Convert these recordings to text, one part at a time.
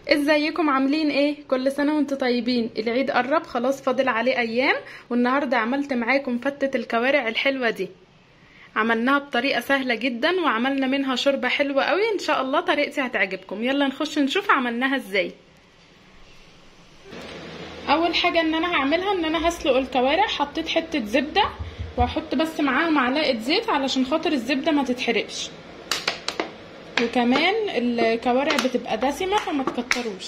ازيكم عاملين ايه كل سنه وانتم طيبين العيد قرب خلاص فاضل عليه ايام والنهارده عملت معاكم فتة الكوارع الحلوه دي عملناها بطريقه سهله جدا وعملنا منها شوربه حلوه قوي ان شاء الله طريقتي هتعجبكم يلا نخش نشوف عملناها ازاي اول حاجه ان انا هعملها ان انا هسلق الكوارع حطيت حته زبده وهحط بس معاها معلقه زيت علشان خاطر الزبده ما تتحرقش وكمان الكوارع بتبقى دسمه فما تكتروش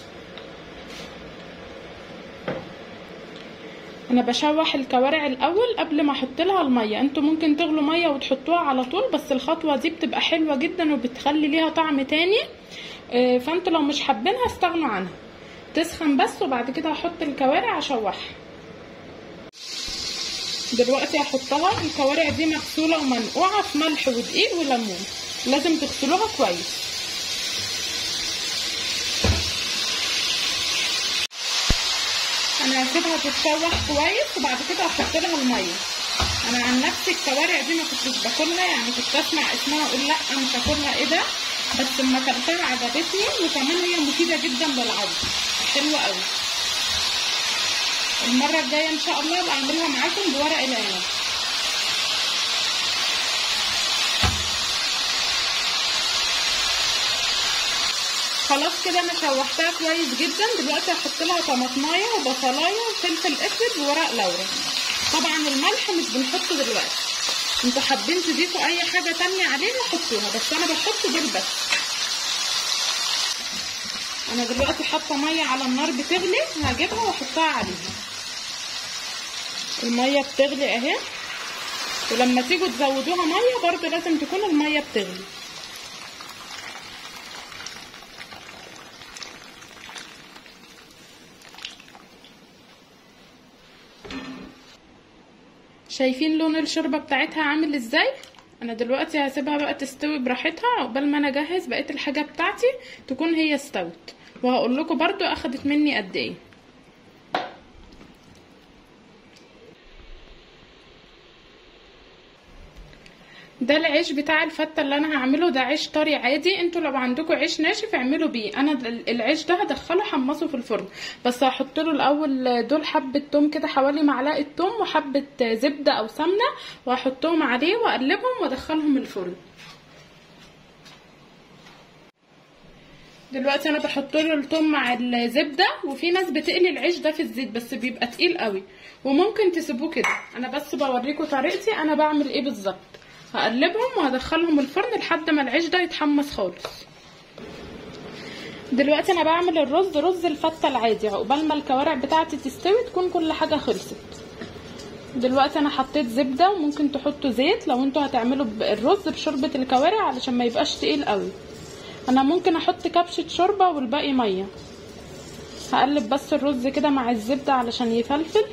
انا بشوح الكوارع الاول قبل ما احط لها الميه انتوا ممكن تغلوا ميه وتحطوها على طول بس الخطوه دي بتبقى حلوه جدا وبتخلي ليها طعم تاني فانتوا لو مش حابينها استغنوا عنها تسخن بس وبعد كده هحط الكوارع اشوحها دلوقتي هحطها الكوارع دي مغسوله ومنقوعه في ملح ودقيق وليمون لازم تغسلوها كويس انا هسيبها تتشوح كويس وبعد كده هحط لها الميه انا عن نفسي الكوارع دي ما كنتش باكلها يعني كنت اسمع اسمها اقول لا مش هاكلها ايه ده بس لما اكلتها عجبتني وكمان هي مفيده جدا للعظم حلوه قوي المره الجايه ان شاء الله ابقى اعملها معاكم بورق العنب خلاص كده انا شوحتها كويس جدا دلوقتي هحط لها طماطمايه وبصلايه وفلفل اسود وورق لورا طبعا الملح مش بنحطه دلوقتي انتوا حابين تضيفوا اي حاجه تانية عليها حطوها بس انا بحط دول بس انا دلوقتي حاطه ميه على النار بتغلي هجيبها واحطها عليها الميه بتغلي اهي ولما تيجوا تزودوها ميه برضو لازم تكون الميه بتغلي شايفين لون الشوربه بتاعتها عامل ازاي انا دلوقتي هسيبها بقى تستوي براحتها عقبال ما انا اجهز بقيه الحاجه بتاعتي تكون هي استوت وهقول لكم برضو اخدت مني قد ايه ده العيش بتاع الفته اللي انا هعمله ده عيش طري عادي انتوا لو عندكم عيش ناشف اعملوا بيه انا العيش ده هدخله حمصه في الفرن بس هحط له الاول دول حبه توم كده حوالي معلقه توم وحبه زبده او سمنه وهحطهم عليه واقلبهم وادخلهم الفرن دلوقتي انا بحط له التوم مع الزبده وفي ناس بتقلي العيش ده في الزيت بس بيبقى تقيل قوي وممكن تسيبوه كده انا بس بوريكم طريقتي انا بعمل ايه بالظبط هقلبهم وهدخلهم الفرن لحد ما العيش ده يتحمص خالص دلوقتي انا بعمل الرز رز الفته العادي عقبال ما الكوارع بتاعتي تستوي تكون كل حاجه خلصت دلوقتي انا حطيت زبده وممكن تحطوا زيت لو انتوا هتعملوا الرز بشوربه الكوارع علشان ما يبقاش تقيل قوي انا ممكن احط كبشه شوربه والباقي ميه هقلب بس الرز كده مع الزبده علشان يفلفل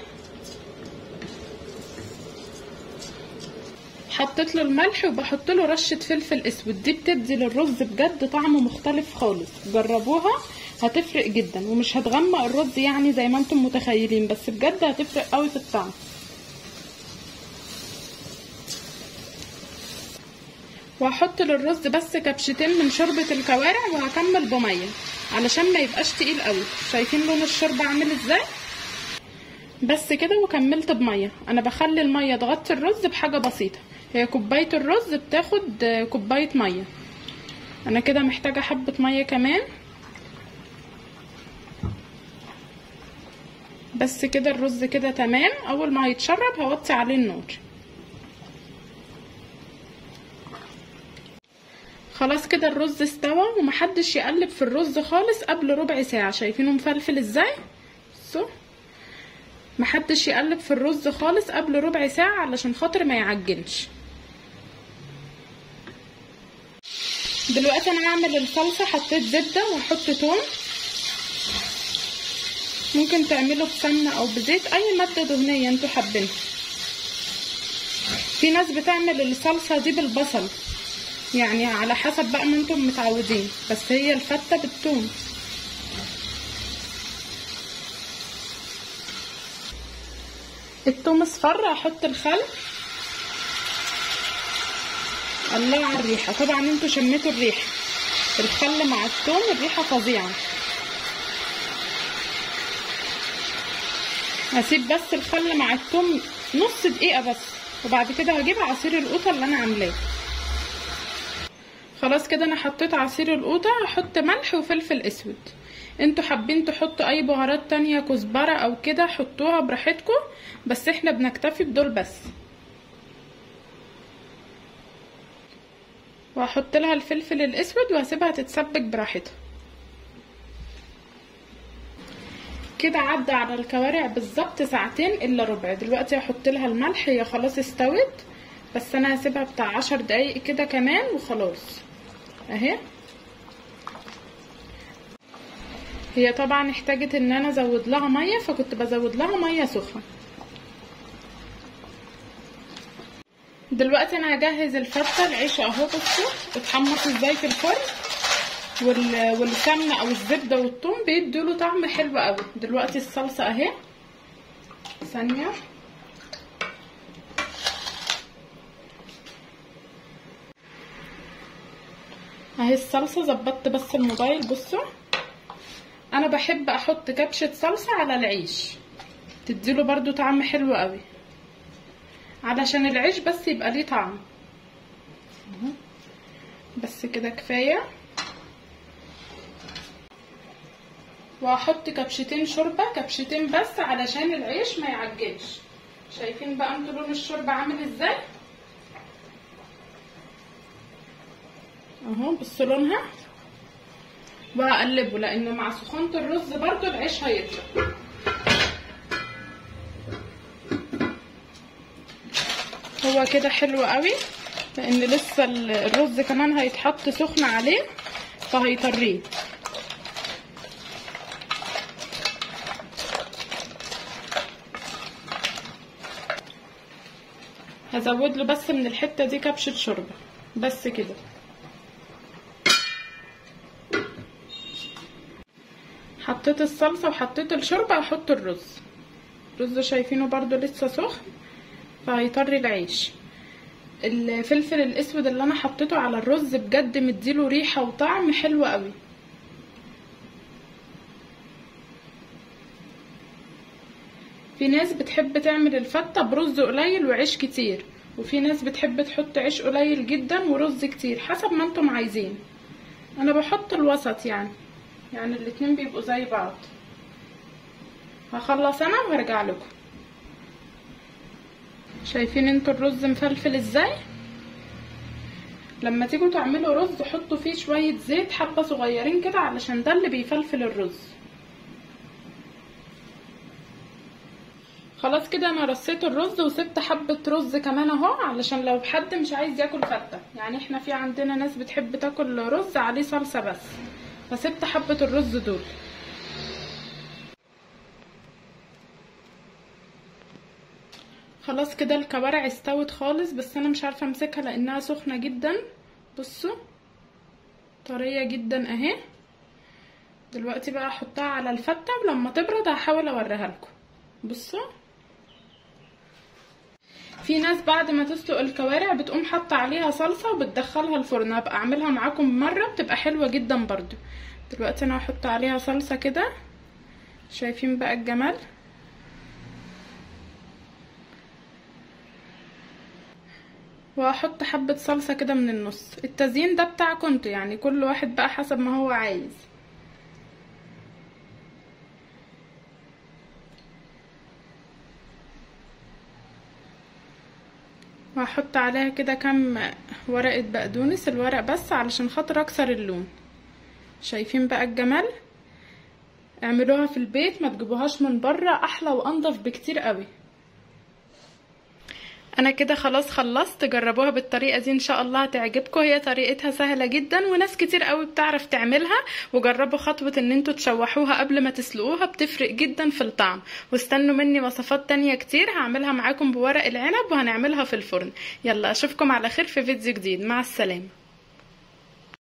حطيت له الملح وبحط له رشه فلفل اسود دي بتدي للرز بجد طعم مختلف خالص جربوها هتفرق جدا ومش هتغمق الرز يعني زي ما انتم متخيلين بس بجد هتفرق قوي في الطعم وهحط للرز بس كبشتين من شوربه الكوارع وهكمل بميه علشان ما يبقاش تقيل قوي شايفين لون الشوربه عامل ازاي بس كده وكملت بميه انا بخلي الميه تغطي الرز بحاجه بسيطه هي كوبايه الرز بتاخد كوبايه ميه انا كده محتاجه حبه ميه كمان بس كده الرز كده تمام اول ما هيتشرب هوطي عليه النار خلاص كده الرز استوى ومحدش يقلب في الرز خالص قبل ربع ساعه شايفينه مفلفل ازاي بصوا محدش يقلب في الرز خالص قبل ربع ساعة علشان خاطر ما يعجنش دلوقتي انا هعمل الصلصة حطيت زبدة وهحط توم ممكن تعملوا بسمنة او بزيت اي مادة دهنية انتوا حابينها في ناس بتعمل الصلصة دي بالبصل يعني على حسب بقى ما انتم متعودين بس هي الفتة بالثوم الثوم اصفر هحط الخل الله على الريحه طبعا انتوا شميتوا الريحه الخل مع الثوم الريحه فظيعه هسيب بس الخل مع التوم نص دقيقه بس وبعد كده هجيب عصير القوطه اللي انا عاملاه خلاص كده انا حطيت عصير القوطه هحط ملح وفلفل اسود انتوا حابين تحطوا اي بهارات تانية كزبره او كده حطوها براحتكم بس احنا بنكتفي بدول بس وهحط لها الفلفل الاسود وهسيبها تتسبك براحتها كده عدى على الكوارع بالظبط ساعتين الا ربع دلوقتي هحط لها الملح هي خلاص استوت بس انا هسيبها بتاع عشر دقايق كده كمان وخلاص اهي هي طبعا احتاجت ان انا ازود لها ميه فكنت بزود لها ميه سخنه دلوقتي انا هجهز الفته العيش اهو بصوا اتحمص ازاي في الفرن وال... والسمنه او الزبده والثوم بيدوا له طعم حلو قوي دلوقتي الصلصه اهي ثانيه اهي الصلصه ظبطت بس الموبايل بصوا انا بحب احط كبشه صلصه على العيش تديله برضو طعم حلو قوي علشان العيش بس يبقى ليه طعم بس كده كفايه وهحط كبشتين شوربه كبشتين بس علشان العيش ما يعجنش شايفين بقى انتوا لون الشوربه عامل ازاي اهو بصوا لونها وهقلبه لان مع سخونه الرز برضو العيش هيطلع هو كده حلو قوي لان لسه الرز كمان هيتحط سخن عليه فهيطريه هزود له بس من الحته دي كبشه شوربه بس كده حطيت الصلصه وحطيت الشوربه هحط الرز الرز شايفينه برضو لسه سخن فهيطري العيش الفلفل الاسود اللي انا حطيته على الرز بجد مديله ريحه وطعم حلو قوي في ناس بتحب تعمل الفته برز قليل وعيش كتير وفي ناس بتحب تحط عيش قليل جدا ورز كتير حسب ما انتم عايزين انا بحط الوسط يعني يعني الاتنين بيبقوا زي بعض هخلص انا وهرجع لكم شايفين انتوا الرز مفلفل ازاي لما تيجوا تعملوا رز حطوا فيه شويه زيت حبه صغيرين كده علشان ده اللي بيفلفل الرز خلاص كده انا رصيت الرز وسبت حبه رز كمان اهو علشان لو حد مش عايز ياكل فته يعني احنا في عندنا ناس بتحب تاكل رز عليه صلصه بس فسبت حبه الرز دول خلاص كده الكوارع استوت خالص بس انا مش عارفه امسكها لانها سخنه جدا بصوا طريه جدا اهي دلوقتي بقى احطها على الفته ولما تبرد هحاول اوريها لكم بصوا في ناس بعد ما تسلق الكوارع بتقوم حاطه عليها صلصه وبتدخلها الفرن هبقى اعملها معاكم مره بتبقى حلوه جدا برضو دلوقتي انا هحط عليها صلصه كده شايفين بقى الجمال وهحط حبة صلصة كده من النص التزيين ده بتاعكم انتوا يعني كل واحد بقى حسب ما هو عايز وهحط عليها كده كام ورقة بقدونس الورق بس علشان خاطر اكسر اللون شايفين بقى الجمال اعملوها في البيت ما تجيبوهاش من بره احلى وانضف بكتير قوي انا كده خلاص خلصت جربوها بالطريقه دي ان شاء الله هتعجبكم هي طريقتها سهله جدا وناس كتير قوي بتعرف تعملها وجربوا خطوه ان انتوا تشوحوها قبل ما تسلقوها بتفرق جدا في الطعم واستنوا مني وصفات تانية كتير هعملها معاكم بورق العنب وهنعملها في الفرن يلا اشوفكم على خير في فيديو جديد مع السلامه